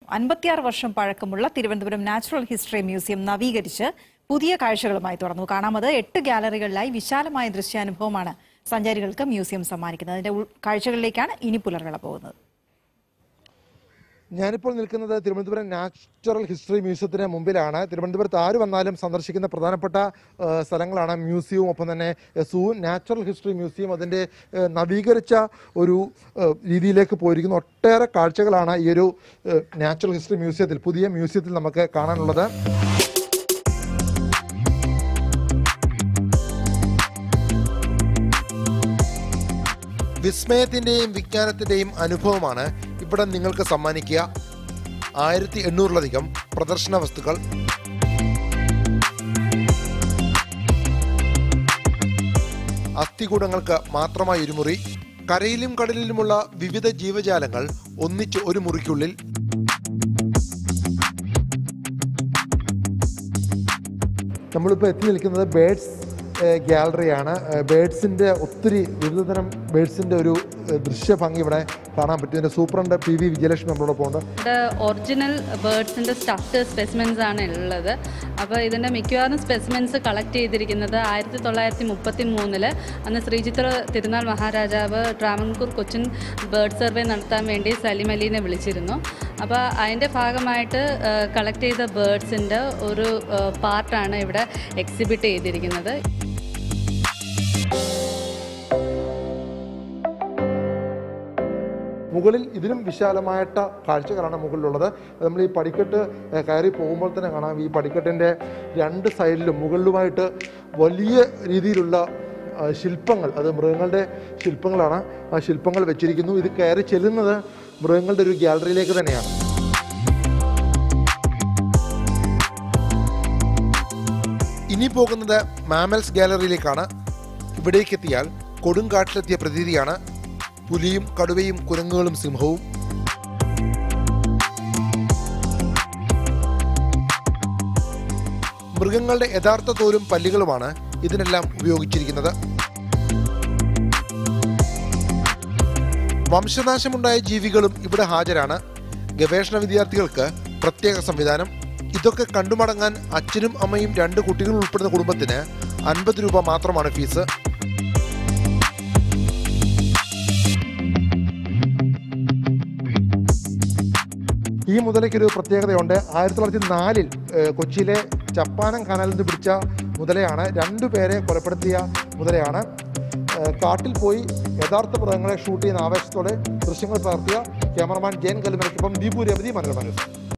അൻപത്തിയാറ് വർഷം പഴക്കമുള്ള തിരുവനന്തപുരം നാച്ചുറൽ ഹിസ്റ്ററി മ്യൂസിയം നവീകരിച്ച് പുതിയ കാഴ്ചകളുമായി തുറന്നു കാണാമത് എട്ട് ഗാലറികളിലായി വിശാലമായ ദൃശ്യാനുഭവമാണ് സഞ്ചാരികൾക്ക് മ്യൂസിയം സമ്മാനിക്കുന്നത് അതിന്റെ ഉൾ- കാഴ്ചകളിലേക്കാണ് ഇനി പുലർവേള പോകുന്നത് ഞാനിപ്പോൾ നിൽക്കുന്നത് തിരുവനന്തപുരം നാച്ചുറൽ ഹിസ്റ്ററി മ്യൂസിയത്തിന് മുമ്പിലാണ് തിരുവനന്തപുരത്ത് ആര് വന്നാലും സന്ദർശിക്കുന്ന പ്രധാനപ്പെട്ട ആ, സ്ഥലങ്ങളാണ് മ്യൂസിയവും ഒപ്പം തന്നെ സൂ നാച്ചുറൽ ഹിസ്റ്ററി മ്യൂസിയം അതിൻ്റെ ആ, നവീകരിച്ച ഒരു ആ, രീതിയിലേക്ക് പോയിരിക്കുന്ന ഒട്ടേറെ കാഴ്ചകളാണ് ഈ ഒരു ആ, നാച്ചുറൽ ഹിസ്റ്ററി മ്യൂസിയത്തിൽ പുതിയ മ്യൂസിയത്തിൽ നമുക്ക് കാണാനുള്ളത് വിസ്മയത്തിൻ്റെയും വിജ്ഞാനത്തിൻ്റെയും അനുഭവമാണ് ഇവിടെ നിങ്ങൾക്ക് സമ്മാനിക്കുക ആയിരത്തി എണ്ണൂറിലധികം പ്രദർശന വസ്തുക്കൾ അസ്ഥികൂടങ്ങൾക്ക് മാത്രമായി ഒരു മുറി കരയിലും കടലിലുമുള്ള വിവിധ ജീവജാലങ്ങൾ ഒന്നിച്ച് ഒരു മുറിക്കുള്ളിൽ നമ്മളിപ്പോൾ എത്തി നിൽക്കുന്നത് ബേഡ്സ് ഗാലറിയാണ് ബേഡ്സിൻ്റെ ഒത്തിരി വിവിധതരം ബേഡ്സിൻ്റെ ഒരു ഏഹ്, ദൃശ്യഭംഗി ഇവിടെ കാണാൻ പറ്റും ഇതിൻ്റെ സൂപ്രണ്ട് പി വി വിജയലക്ഷ്മി നമ്മളോടൊപ്പം ഉണ്ട് ഇവിടെ ഒറിജിനൽ ബേർഡ്സിൻ്റെ സ്റ്റഫ്ഡ് സ്പെസിമെൻസ് ആണ് ഉള്ളത് അപ്പോൾ ഇതിൻ്റെ മിക്കവാറും സ്പെസിമെൻസ് കളക്ട് ചെയ്തിരിക്കുന്നത് ആയിരത്തി തൊള്ളായിരത്തി മുപ്പത്തി മൂന്നില് അന്ന് ശ്രീചിത്ര തിരുനാൾ മഹാരാജാവ് ട്രാവൻകൂർ കൊച്ചിൻ ബേർഡ് സർവേ നടത്താൻ വേണ്ടി സലിം അലീനെ വിളിച്ചിരുന്നു അപ്പോൾ അതിൻ്റെ ഭാഗമായിട്ട് കളക്ട് ചെയ്ത ബേർഡ്സിൻ്റെ ഒരു പാർട്ടാണ് ഇവിടെ എക്സിബിറ്റ് ചെയ്തിരിക്കുന്നത് മുകളിൽ ഇതിലും വിശാലമായിട്ട കാഴ്ചകളാണ് മുകളിലുള്ളത് നമ്മൾ ഈ പടിക്കെട്ട് ഏഹ്, കയറി പോകുമ്പോൾ തന്നെ കാണാം ഈ പടിക്കെട്ടിൻ്റെ രണ്ട് സൈഡിലും മുകളിലുമായിട്ട് വലിയ രീതിയിലുള്ള ആ, ശില്പങ്ങൾ അത് മൃഗങ്ങളുടെ ശില്പങ്ങളാണ് ആ ശില്പങ്ങൾ വെച്ചിരിക്കുന്നു ഇത് കയറി ചെല്ലുന്നത് മൃഗങ്ങളുടെ ഒരു ഗ്യാലറിയിലേക്ക് തന്നെയാണ് ഇനി പോകുന്നത് മാമൽസ് ഗാലറിയിലേക്കാണ് ഇവിടേക്ക് എത്തിയാൽ കൊടുങ്കാട്ടിലെത്തിയ പ്രതീതിയാണ് പുലിയും കടുവയും കുരങ്ങുകളും സിംഹവും മൃഗങ്ങളുടെ യഥാർത്ഥ തോലും പല്ലുകളുമാണ് ഇതിനെല്ലാം ഉപയോഗിച്ചിരിക്കുന്നത് വംശനാശമുണ്ടായ ജീവികളും ഇവിടെ ഹാജരാണ് ഗവേഷണ വിദ്യാർത്ഥികൾക്ക് പ്രത്യേക സംവിധാനം ഇതൊക്കെ കണ്ടുമടങ്ങാൻ അച്ഛനും അമ്മയും രണ്ട് കുട്ടികളും ഉൾപ്പെടുന്ന കുടുംബത്തിന് അൻപത് രൂപ മാത്രമാണ് ഫീസ് ഈ മുതലയ്ക്കൊരു പ്രത്യേകതയുണ്ട് ആയിരത്തി തൊള്ളായിരത്തി നാലിൽ കൊച്ചിയിലെ ചപ്പാനം കനാലിൽ നിന്ന് പിടിച്ച മുതലയാണ് രണ്ടുപേരെ കൊലപ്പെടുത്തിയ മുതലയാണ് ഏഹ് കാട്ടിൽ പോയി യഥാർത്ഥ മൃഗങ്ങളെ ഷൂട്ട് ചെയ്യുന്ന ആവേശത്തോടെ ദൃശ്യങ്ങൾ പകർത്തിയ ക്യാമറമാൻ ജയൻ കല്ലുമലയ്ക്കൊപ്പം ദീപു രവതി മനോരമ ന്യൂസ്